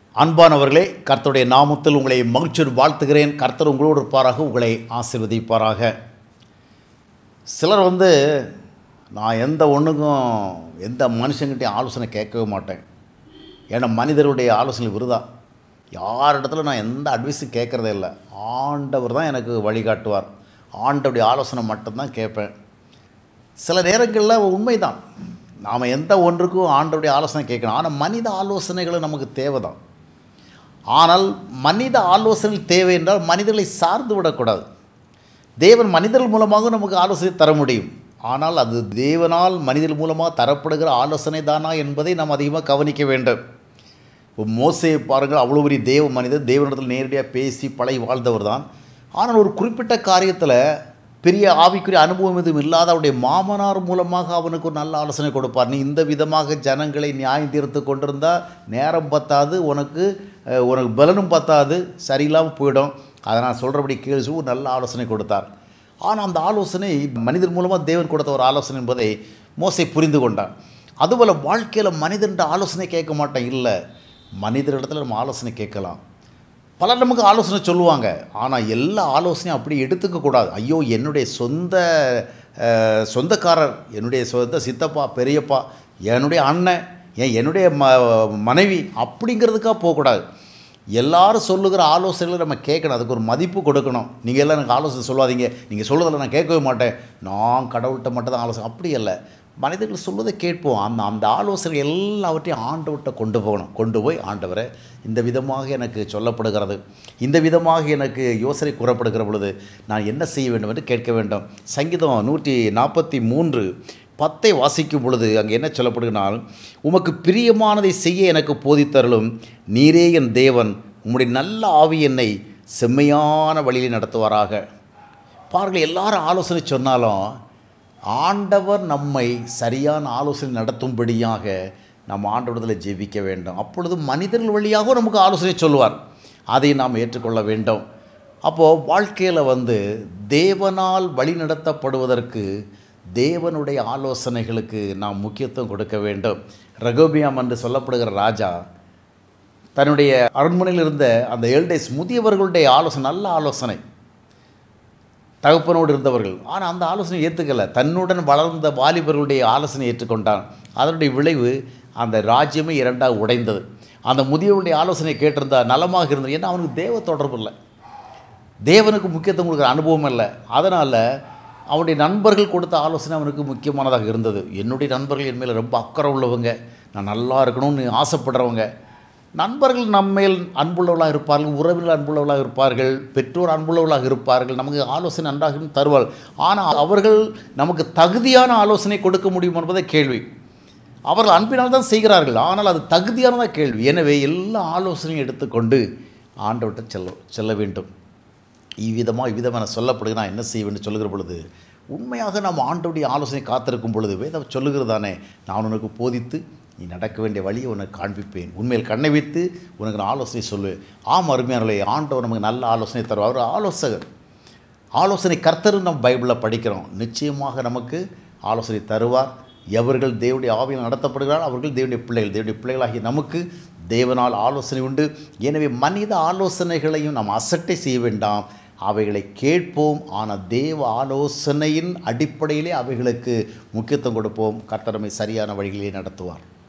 அன்பானவர்களே கர்த்தருடைய நாமத்தில் உங்களை மகிழ்ச்சியோடு வாழ்த்துகிறேன் கர்த்தர் உங்களோடு இருப்பாராக உங்களை ஆசீர்வதிப்பாராக சிலர் வந்து நான் எந்த ஒன்றுக்கும் எந்த மனுஷங்கிட்டையும் ஆலோசனை கேட்கவே மாட்டேன் ஏன்னா மனிதருடைய ஆலோசனை விருதா யார் இடத்துல நான் எந்த அட்வைஸும் கேட்குறதே இல்லை ஆண்டவர் தான் எனக்கு வழிகாட்டுவார் ஆண்டவருடைய ஆலோசனை மட்டும்தான் கேட்பேன் சில நேரங்களில் உண்மைதான் நாம் எந்த ஒன்றுக்கும் ஆண்டவருடைய ஆலோசனை கேட்கணும் ஆனால் மனித ஆலோசனைகளும் நமக்கு தேவை தான் ஆனால் மனித ஆலோசனை தேவை என்றால் மனிதர்களை சார்ந்து விடக்கூடாது தேவன் மனிதர்கள் மூலமாக நமக்கு ஆலோசனை தர முடியும் ஆனால் அது தேவனால் மனிதர்கள் மூலமாக தரப்படுகிற ஆலோசனை தானா என்பதை நாம் அதிகமாக கவனிக்க வேண்டும் இப்போ மோசையை பாருங்கள் அவ்வளோ பெரிய தேவ மனிதர் தேவனிடத்தில் நேரடியாக பேசி பழகி வாழ்ந்தவர் தான் ஆனால் ஒரு குறிப்பிட்ட காரியத்தில் பெரிய ஆவிக்குரிய அனுபவம் எதுவும் இல்லாத அவருடைய மாமனார் மூலமாக அவனுக்கு ஒரு நல்ல ஆலோசனை கொடுப்பார் நீ இந்த விதமாக ஜனங்களை நியாயம் தீர்த்து கொண்டிருந்தால் நேரம் பத்தாது உனக்கு அஹ், உனக்கு பலனும் பத்தாது சரியில்லாமல் போயிடும் அதை நான் சொல்கிறபடி கேள்வி ஒரு நல்ல ஆலோசனை கொடுத்தார் ஆனால் அந்த ஆலோசனை மனிதர் மூலமாக தேவன் கொடுத்த ஒரு ஆலோசனை என்பதை மோசை புரிந்து கொண்டான் அதுபோல் வாழ்க்கையில் மனிதன்ட்ட ஆலோசனை கேட்க மாட்டேன் இல்லை மனிதரிடத்துல நம்ம ஆலோசனை கேட்கலாம் பலர் நமக்கு ஆலோசனை சொல்லுவாங்க ஆனால் எல்லா ஆலோசனையும் அப்படி எடுத்துக்க கூடாது ஐயோ என்னுடைய சொந்த அஹ், சொந்தக்காரர் என்னுடைய சொந்த சித்தப்பா பெரியப்பா என்னுடைய அண்ணன் ஏன் என்னுடைய ம மனைவி அப்படிங்கிறதுக்காக போகக்கூடாது எல்லாரும் சொல்லுகிற ஆலோசனைகளை நம்ம கேட்கணும் அதுக்கு ஒரு மதிப்பு கொடுக்கணும் நீங்கள் எல்லாம் எனக்கு ஆலோசனை சொல்லாதீங்க நீங்கள் சொல்லுறதில் நான் கேட்கவே மாட்டேன் நான் கடவுள்கிட்ட மட்டும் தான் ஆலோசனை அப்படி இல்லை மனிதர்கள் சொல்வதை கேட்போம் அந்த அந்த ஆலோசனை எல்லாவற்றையும் ஆண்டவர்கிட்ட கொண்டு போகணும் கொண்டு போய் ஆண்டவரை இந்த விதமாக எனக்கு சொல்லப்படுகிறது இந்த விதமாக எனக்கு யோசனை கூறப்படுகிற பொழுது நான் என்ன செய்ய வேண்டும் என்று கேட்க வேண்டும் சங்கீதம் நூற்றி நாற்பத்தி மூன்று பத்தை வாசிக்கும் பொழுது அங்கே என்ன சொல்லப்படுகிறால் உமக்கு பிரியமானதை செய்ய எனக்கு போதித்தருளும் நீரே என் தேவன் உம்முடைய நல்ல ஆவி என்னை செம்மையான வழியில் நடத்துவாராக பாருங்கள் எல்லாரும் ஆலோசனை சொன்னாலும் ஆண்டவர் நம்மை சரியான ஆலோசனை நடத்தும்படியாக நம்ம ஆண்டவரத்தில் ஜெபிக்க வேண்டும் அப்பொழுது மனிதர்கள் வழியாக நமக்கு ஆலோசனை சொல்லுவார் அதை நாம் ஏற்றுக்கொள்ள வேண்டும் அப்போது வாழ்க்கையில் வந்து தேவனால் வழி நடத்தப்படுவதற்கு தேவனுடைய ஆலோசனைகளுக்கு நாம் முக்கியத்துவம் கொடுக்க வேண்டும் ரகோபியாம் என்று சொல்லப்படுகிற ராஜா தன்னுடைய அரண்மனையில் இருந்த அந்த ஏழ்டேஸ் முதியவர்களுடைய ஆலோசனை நல்ல ஆலோசனை தகப்பனோடு இருந்தவர்கள் ஆனால் அந்த ஆலோசனை ஏற்றுக்கலை தன்னுடன் வளர்ந்த வாலிபர்களுடைய ஆலோசனை ஏற்றுக்கொண்டான் அதனுடைய விளைவு அந்த ராஜ்யமே இரண்டாக உடைந்தது அந்த முதியவருடைய ஆலோசனை கேட்டிருந்தா நலமாக இருந்தது ஏன்னா அவனுக்கு தேவ தொடர்பு இல்லை தேவனுக்கு முக்கியத்துவம் கொடுக்குற அனுபவம் இல்லை அதனால் அவனுடைய நண்பர்கள் கொடுத்த ஆலோசனை அவனுக்கு முக்கியமானதாக இருந்தது என்னுடைய நண்பர்கள் என் மேலே ரொம்ப அக்கறை உள்ளவங்க நான் நல்லா இருக்கணும்னு ஆசைப்படுறவங்க நண்பர்கள் நம்மேல் அன்புள்ளவர்களாக இருப்பார்கள் உறவினர் அன்புள்ளவர்களாக இருப்பார்கள் பெற்றோர் அன்புள்ளவர்களாக இருப்பார்கள் நமக்கு ஆலோசனை நன்றாக தருவார் ஆனால் அவர்கள் நமக்கு தகுதியான ஆலோசனை கொடுக்க முடியும் என்பதை கேள்வி அவர்கள் அன்பினால் தான் செய்கிறார்கள் ஆனால் அது தகுதியானதாக கேள்வி எனவே எல்லா ஆலோசனையும் எடுத்துக்கொண்டு ஆண்டவர்கிட்ட செல்ல செல்ல வேண்டும் இவ்விதமாக இவ்விதமாக நான் சொல்லப்படுது நான் என்ன செய்ய வேண்டும் சொல்லுகிற பொழுது உண்மையாக நாம் ஆண்டோடைய ஆலோசனை காத்திருக்கும் பொழுது வேதம் சொல்லுகிறதானே நான் உனக்கு போதித்து நீ நடக்க வேண்டிய வழியை உனக்கு காண்பிப்பேன் உண்மையில் கண்ணை வைத்து உனக்கு நான் ஆலோசனை சொல்லுவேன் ஆம் அருமையானே ஆண்டவர் நமக்கு நல்ல ஆலோசனை தருவார் அவர் ஆலோசகர் ஆலோசனை கர்த்தர் நம்ம பைபிளில் படிக்கிறோம் நிச்சயமாக நமக்கு ஆலோசனை தருவார் எவர்கள் தேவனுடைய ஆவியில் நடத்தப்படுகிறார் அவர்கள் தேவனுடைய பிள்ளைகள் தேவனுடைய பிள்ளைகளாகிய நமக்கு தேவனால் ஆலோசனை உண்டு எனவே மனித ஆலோசனைகளையும் நாம் அசட்டை செய்ய வேண்டாம் அவைகளை கேட்போம் ஆனால் தேவ ஆலோசனையின் அடிப்படையிலே அவைகளுக்கு முக்கியத்துவம் கொடுப்போம் கர்த்தர் நம்மை சரியான வழிகளிலே நடத்துவார்